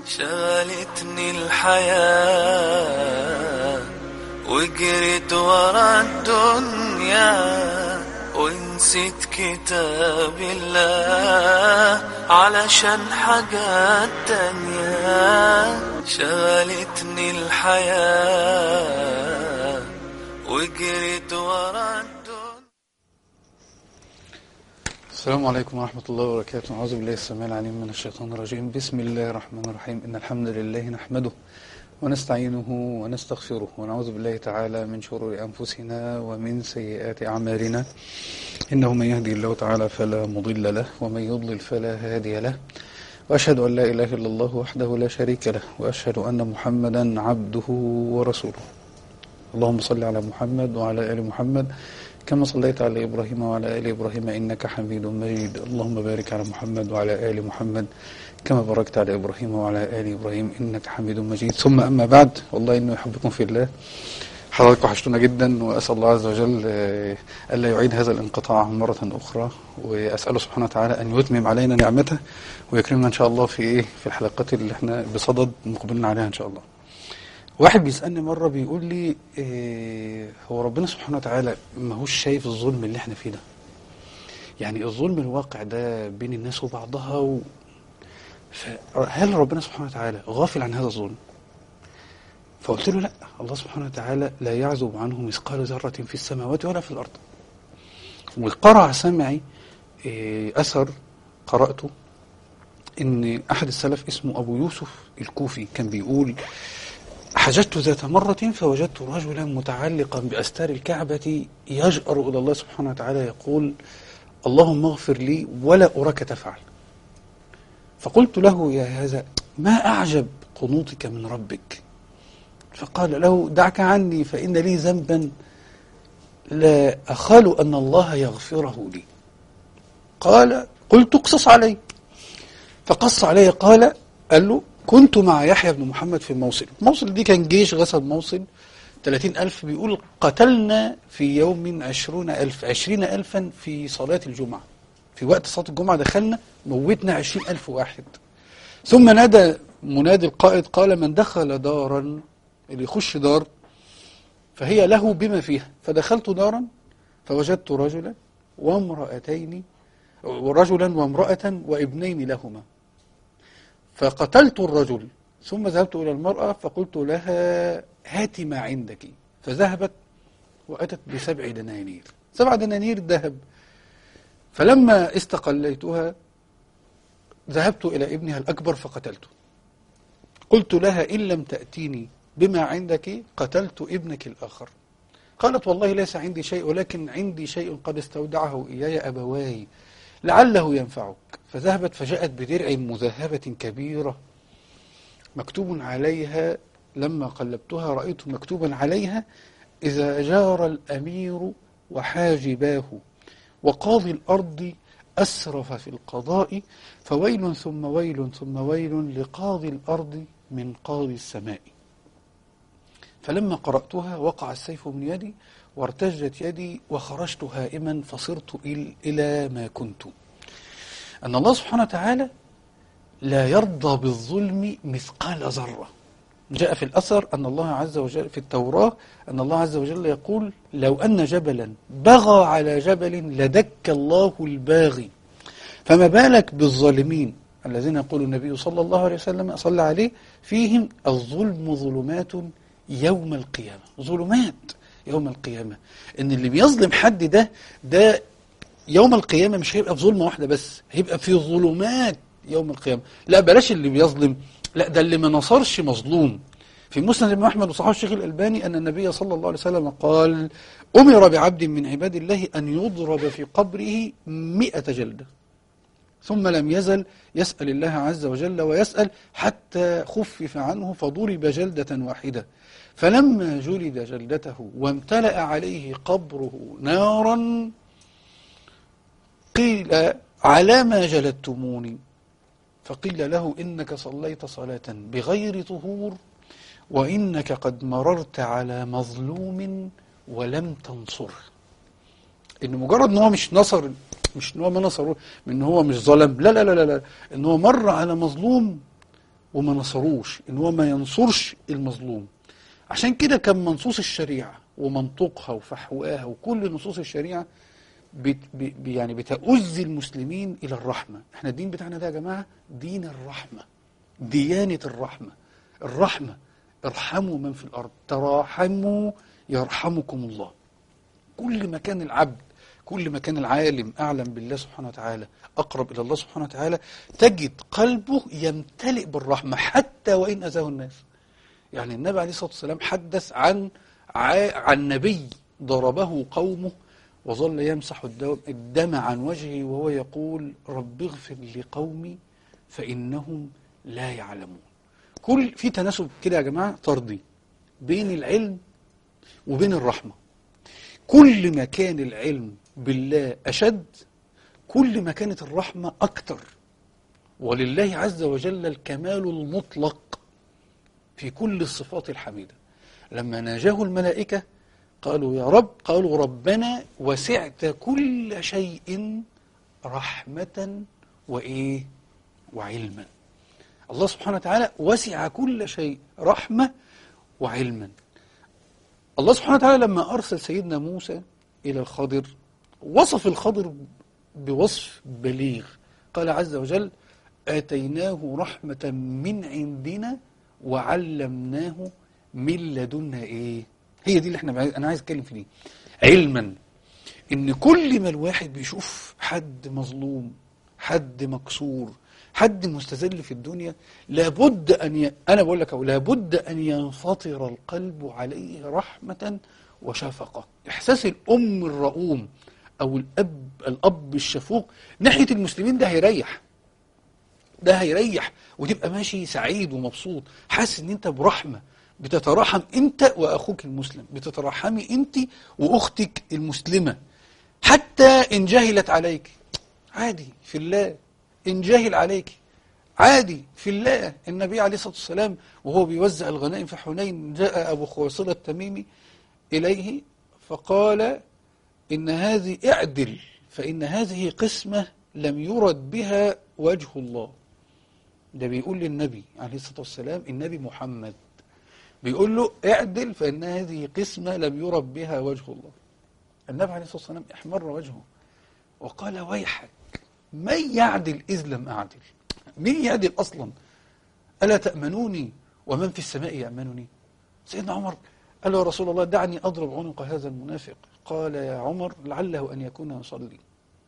شغلتني الحياة وجريت ورا الدنيا ونسيت كتاب الله علشان حاجات تانية شغلتني الحياة وجريت ورا الدنيا السلام عليكم ورحمة الله وبركاته أعوذ بالله السميع العليم من الشيطان الرجيم بسم الله الرحمن الرحيم إن الحمد لله نحمده ونستعينه ونستغفره ونعوذ بالله تعالى من شرور أنفسنا ومن سيئات أعمالنا إنه من يهدي الله تعالى فلا مضل له ومن يضلل فلا هادي له وأشهد أن لا إله إلا الله وحده لا شريك له وأشهد أن محمدا عبده ورسوله اللهم صل على محمد وعلى آل محمد كما صليت على إبراهيم وعلى آل إبراهيم إنك حميد مجيد اللهم بارك على محمد وعلى آل محمد كما باركت على إبراهيم وعلى آل إبراهيم إنك حميد مجيد ثم أما بعد والله إنه يحبكم في الله حضراتكم وحشتونا جدا وأسأل الله عز وجل آه، ألا يعيد هذا الانقطاع مرة أخرى وأسأله سبحانه وتعالى أن يتمم علينا نعمته ويكرمنا إن شاء الله في إيه في الحلقات اللي احنا بصدد مقبلين عليها إن شاء الله واحد بيسألني مرة بيقول لي إيه هو ربنا سبحانه وتعالى ما هوش شايف الظلم اللي احنا فيه ده يعني الظلم الواقع ده بين الناس وبعضها و... فهل ربنا سبحانه وتعالى غافل عن هذا الظلم فقلت له لا الله سبحانه وتعالى لا يعزب عنه مثقال ذرة في السماوات ولا في الأرض وقرع سمعي إيه أثر قرأته إن أحد السلف اسمه أبو يوسف الكوفي كان بيقول حججت ذات مرة فوجدت رجلا متعلقا بأستار الكعبة يجأر إلى الله سبحانه وتعالى يقول اللهم اغفر لي ولا أراك تفعل فقلت له يا هذا ما أعجب قنوطك من ربك فقال له دعك عني فإن لي ذنبا لا أخال أن الله يغفره لي قال قلت اقصص علي فقص عليه قال قال له كنت مع يحيى بن محمد في الموصل الموصل دي كان جيش غزا الموصل 30 ألف بيقول قتلنا في يوم عشرون ألف عشرين ألفا في صلاة الجمعة في وقت صلاة الجمعة دخلنا موتنا عشرين ألف واحد ثم نادى منادي القائد قال من دخل دارا اللي يخش دار فهي له بما فيها فدخلت دارا فوجدت رجلا وامرأتين ورجلا وامرأة وابنين لهما فقتلت الرجل ثم ذهبت إلى المرأة فقلت لها هات ما عندك فذهبت وأتت بسبع دنانير سبع دنانير ذهب فلما استقليتها ذهبت إلى ابنها الأكبر فقتلته قلت لها إن لم تأتيني بما عندك قتلت ابنك الآخر قالت والله ليس عندي شيء ولكن عندي شيء قد استودعه إياي أبواي لعله ينفعك فذهبت فجاءت بدرع مذهبة كبيرة مكتوب عليها لما قلبتها رأيت مكتوبا عليها إذا جار الأمير وحاجباه وقاضي الأرض أسرف في القضاء فويل ثم ويل ثم ويل لقاضي الأرض من قاضي السماء فلما قرأتها وقع السيف من يدي وارتجت يدي وخرجت هائما فصرت إل- إلى ما كنت أن الله سبحانه وتعالى لا يرضى بالظلم مثقال ذرة جاء في الأثر أن الله عز وجل في التوراة أن الله عز وجل يقول لو أن جبلا بغى على جبل لدك الله الباغي فما بالك بالظالمين الذين يقول النبي صلى الله عليه وسلم صلى عليه فيهم الظلم ظلمات يوم القيامة ظلمات يوم القيامة إن اللي بيظلم حد ده ده يوم القيامة مش هيبقى في ظلمة واحدة بس هيبقى في ظلمات يوم القيامة لا بلاش اللي بيظلم لا ده اللي ما نصرش مظلوم في مسند الإمام أحمد وصححه الشيخ الألباني أن النبي صلى الله عليه وسلم قال أمر بعبد من عباد الله أن يضرب في قبره مئة جلدة ثم لم يزل يسأل الله عز وجل ويسأل حتى خفف عنه فضرب جلدة واحدة فلما جلد جلدته وامتلأ عليه قبره نارا قيل على ما جلدتموني فقيل له إنك صليت صلاة بغير طهور وإنك قد مررت على مظلوم ولم تنصره إن مجرد إن هو مش نصر مش إن هو ما نصره من إن هو مش ظلم لا لا لا لا, لا إن هو مر على مظلوم وما نصروش ان هو ما ينصرش المظلوم عشان كده كان منصوص الشريعة ومنطقها وفحواها وكل نصوص الشريعة بت ب يعني بتؤذي المسلمين إلى الرحمة احنا الدين بتاعنا ده يا جماعة دين الرحمة ديانة الرحمة الرحمة ارحموا من في الأرض تراحموا يرحمكم الله كل ما كان العبد كل ما كان العالم أعلم بالله سبحانه وتعالى أقرب إلى الله سبحانه وتعالى تجد قلبه يمتلئ بالرحمة حتى وإن أذاه الناس يعني النبي عليه الصلاة والسلام حدث عن عن نبي ضربه قومه وظل يمسح الدم عن وجهه وهو يقول رب اغفر لقومي فإنهم لا يعلمون كل في تناسب كده يا جماعة طردي بين العلم وبين الرحمة كل ما كان العلم بالله أشد كل ما كانت الرحمة أكتر ولله عز وجل الكمال المطلق في كل الصفات الحميدة لما ناجاه الملائكة قالوا يا رب قالوا ربنا وسعت كل شيء رحمة وإيه وعلما الله سبحانه وتعالى وسع كل شيء رحمة وعلما الله سبحانه وتعالى لما أرسل سيدنا موسى إلى الخضر وصف الخضر بوصف بليغ قال عز وجل آتيناه رحمة من عندنا وعلمناه من لدنا إيه هي دي اللي احنا أنا عايز أتكلم في دي علما إن كل ما الواحد بيشوف حد مظلوم حد مكسور حد مستذل في الدنيا لابد أن ي... أنا بقول لك أو لابد أن ينفطر القلب عليه رحمة وشفقة إحساس الأم الرؤوم أو الأب الأب الشفوق ناحية المسلمين ده هيريح ده هيريح وتبقى ماشي سعيد ومبسوط حاسس ان انت برحمة بتتراحم انت واخوك المسلم بتتراحمي انت واختك المسلمة حتى ان جهلت عليك عادي في الله ان جهل عليك عادي في الله النبي عليه الصلاة والسلام وهو بيوزع الغنائم في حنين جاء أبو خويصلة التميمي إليه فقال إن هذه اعدل فإن هذه قسمة لم يرد بها وجه الله ده بيقول للنبي عليه الصلاة والسلام النبي محمد بيقول له اعدل فإن هذه قسمة لم يرد بها وجه الله النبي عليه الصلاة والسلام احمر وجهه وقال ويحك من يعدل إذ لم أعدل مين يعدل أصلا ألا تأمنوني ومن في السماء يأمنني سيدنا عمر قال له يا رسول الله دعني أضرب عنق هذا المنافق قال يا عمر لعله أن يكون يصلي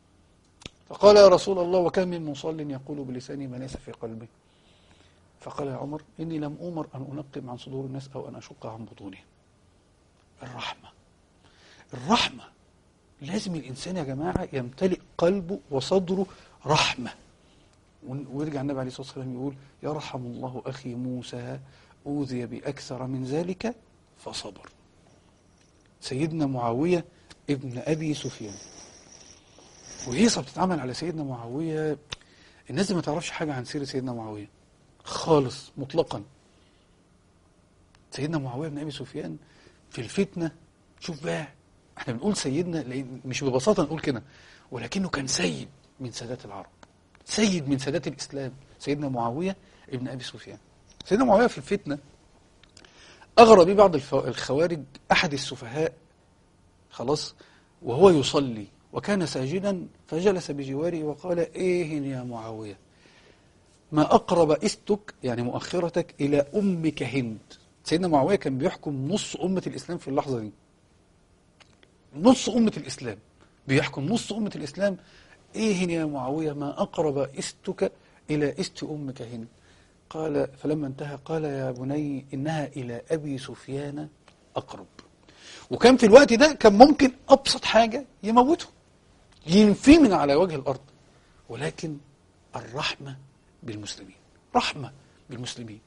فقال يا رسول الله وكم من مصل يقول بلسانه ما ليس في قلبه فقال يا عمر إني لم أمر أن أنقم عن صدور الناس أو أن أشق عن بطونهم الرحمة الرحمة لازم الإنسان يا جماعة يمتلئ قلبه وصدره رحمة ويرجع النبي عليه الصلاة والسلام يقول يرحم الله أخي موسى أوذي بأكثر من ذلك فصبر سيدنا معاوية ابن أبي سفيان وهيصة بتتعمل على سيدنا معاوية الناس دي ما تعرفش حاجة عن سيرة سيدنا معاوية خالص مطلقا سيدنا معاوية بن أبي سفيان في الفتنة شوف بقى احنا بنقول سيدنا لأن مش ببساطة نقول كده ولكنه كان سيد من سادات العرب سيد من سادات الإسلام سيدنا معاوية ابن أبي سفيان سيدنا معاوية في الفتنة أغرى به بعض الخوارج أحد السفهاء خلاص وهو يصلي وكان ساجدا فجلس بجواره وقال إيه يا معاوية ما أقرب استك يعني مؤخرتك إلى أمك هند سيدنا معاوية كان بيحكم نص أمة الإسلام في اللحظة دي نص أمة الإسلام بيحكم نص أمة الإسلام إيه يا معاوية ما أقرب استك إلى است أمك هند قال فلما انتهى قال يا بني إنها إلى أبي سفيان أقرب وكان في الوقت ده كان ممكن أبسط حاجة يموته ينفي من على وجه الأرض ولكن الرحمة بالمسلمين رحمة بالمسلمين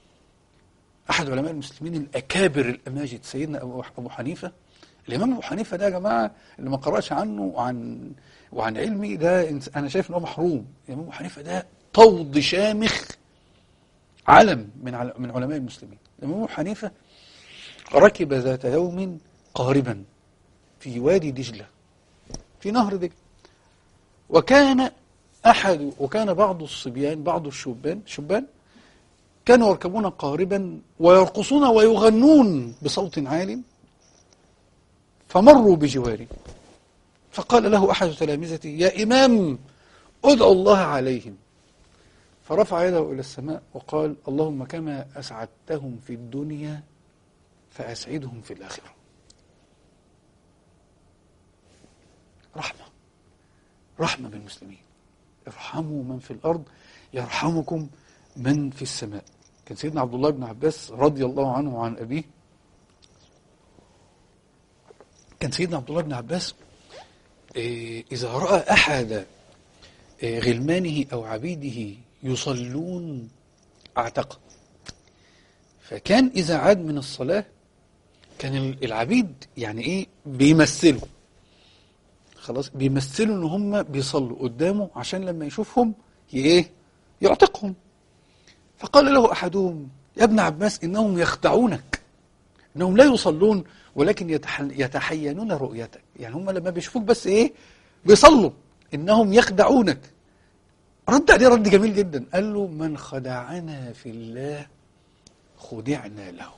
أحد علماء المسلمين الأكابر الأماجد سيدنا أبو حنيفة الإمام أبو حنيفة ده يا جماعة اللي ما قرأش عنه وعن وعن علمي ده أنا شايف إن هو محروم الإمام أبو حنيفة ده طود شامخ علم من من علماء المسلمين الإمام أبو حنيفة ركب ذات يوم قاربا في وادي دجلة في نهر دجلة وكان أحد وكان بعض الصبيان بعض الشبان شبان كانوا يركبون قاربا ويرقصون ويغنون بصوت عال فمروا بجواري فقال له أحد تلامذتي يا إمام ادعو الله عليهم فرفع يده إلى السماء وقال اللهم كما أسعدتهم في الدنيا فأسعدهم في الآخرة رحمة رحمة بالمسلمين ارحموا من في الأرض يرحمكم من في السماء كان سيدنا عبد الله بن عباس رضي الله عنه وعن أبيه كان سيدنا عبد الله بن عباس إيه، إذا رأى أحد إيه، غلمانه أو عبيده يصلون اعتقه فكان إذا عاد من الصلاة كان العبيد يعني إيه بيمثلوا خلاص بيمثلوا إن هم بيصلوا قدامه عشان لما يشوفهم ي- إيه يعتقهم فقال له أحدهم يا ابن عباس إنهم يخدعونك إنهم لا يصلون ولكن يتح- يتحينون رؤيتك يعني هم لما بيشوفوك بس إيه بيصلوا إنهم يخدعونك رد عليه رد جميل جدا قال له من خدعنا في الله خدعنا له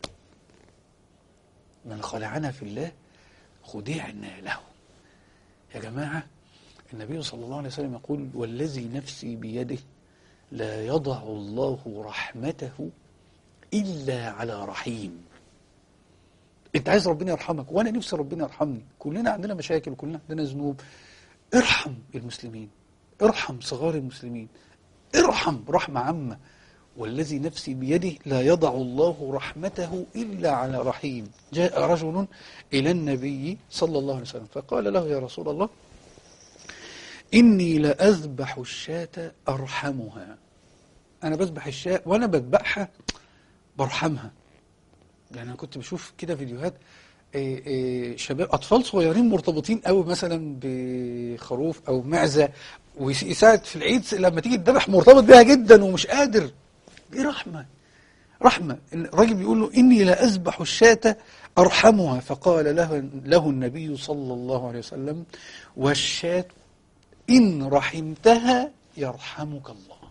من خدعنا في الله خدعنا له يا جماعة النبي صلى الله عليه وسلم يقول والذي نفسي بيده لا يضع الله رحمته إلا على رحيم انت عايز ربنا يرحمك وانا نفسي ربنا يرحمني كلنا عندنا مشاكل وكلنا عندنا ذنوب ارحم المسلمين ارحم صغار المسلمين ارحم رحمة عامة والذي نفسي بيده لا يضع الله رحمته إلا على رحيم جاء رجل إلى النبي صلى الله عليه وسلم فقال له يا رسول الله إني لأذبح الشاة أرحمها أنا بذبح الشاة وأنا بذبحها برحمها يعني أنا كنت بشوف كده فيديوهات إيه إيه شباب أطفال صغيرين مرتبطين قوي مثلا بخروف أو معزة ويساعد في العيد لما تيجي تذبح مرتبط بيها جدا ومش قادر دي رحمة رحمة الراجل بيقول له إني لا أذبح الشاة أرحمها فقال له, له النبي صلى الله عليه وسلم والشاة إن رحمتها يرحمك الله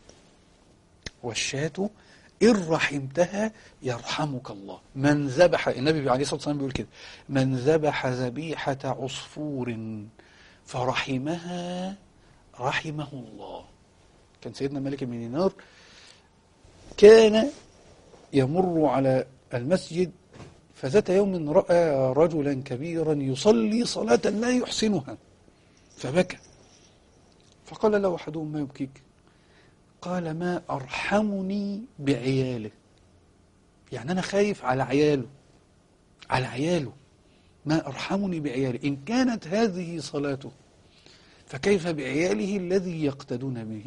والشاة إن رحمتها يرحمك الله من ذبح النبي عليه الصلاة والسلام بيقول كده من ذبح ذبيحة عصفور فرحمها رحمه الله كان سيدنا مالك بن دينار كان يمر على المسجد فذات يوم رأى رجلا كبيرا يصلي صلاة لا يحسنها فبكى فقال له أحدهم ما يبكيك قال ما أرحمني بعياله يعني أنا خايف على عياله على عياله ما أرحمني بعياله إن كانت هذه صلاته فكيف بعياله الذي يقتدون به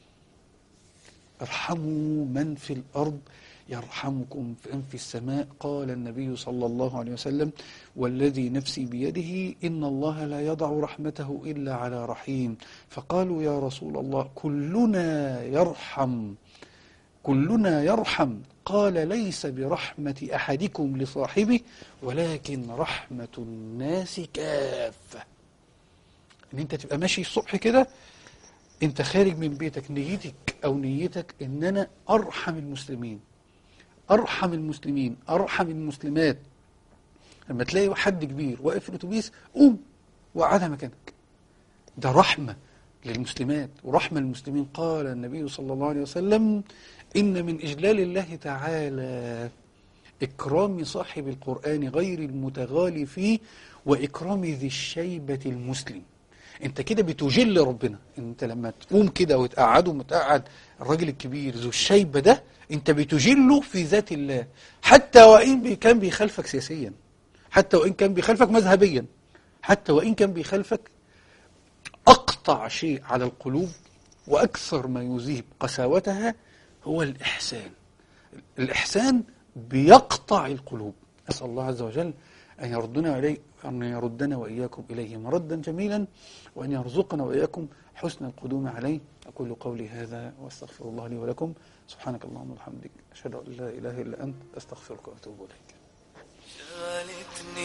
ارحموا من في الأرض يرحمكم من في السماء قال النبي صلى الله عليه وسلم والذي نفسي بيده إن الله لا يضع رحمته إلا على رحيم فقالوا يا رسول الله كلنا يرحم كلنا يرحم قال ليس برحمة أحدكم لصاحبه ولكن رحمة الناس كافة ان انت تبقى ماشي الصبح كده انت خارج من بيتك نيتك او نيتك ان انا ارحم المسلمين ارحم المسلمين ارحم المسلمات لما تلاقي حد كبير واقف في الاتوبيس قوم وقعدها مكانك ده رحمة للمسلمات ورحمة للمسلمين قال النبي صلى الله عليه وسلم إن من إجلال الله تعالى إكرام صاحب القرآن غير المتغالي فيه وإكرام ذي الشيبة المسلم انت كده بتجل ربنا انت لما تقوم كده وتقعده متقعد الراجل الكبير ذو الشيبة ده انت بتجله في ذات الله حتى وإن بي- كان بيخالفك سياسيا حتى وإن كان بيخالفك مذهبيا حتى وإن كان بيخالفك أقطع شيء على القلوب وأكثر ما يذيب قساوتها هو الإحسان الإحسان بيقطع القلوب أسأل الله عز وجل أن يردنا إليه أن يردنا وإياكم إليه مردا جميلا وأن يرزقنا وإياكم حسن القدوم عليه أقول قولي هذا وأستغفر الله لي ولكم سبحانك اللهم وبحمدك أشهد أن لا إله إلا أنت أستغفرك وأتوب إليك شغلتني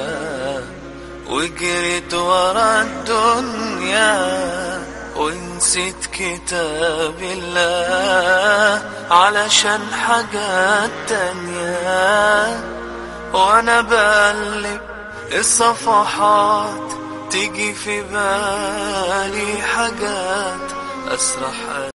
الحياة وجريت ورا الدنيا ونسيت نسيت كتاب الله علشان حاجات تانية وانا بقلب الصفحات تيجي في بالي حاجات اسرح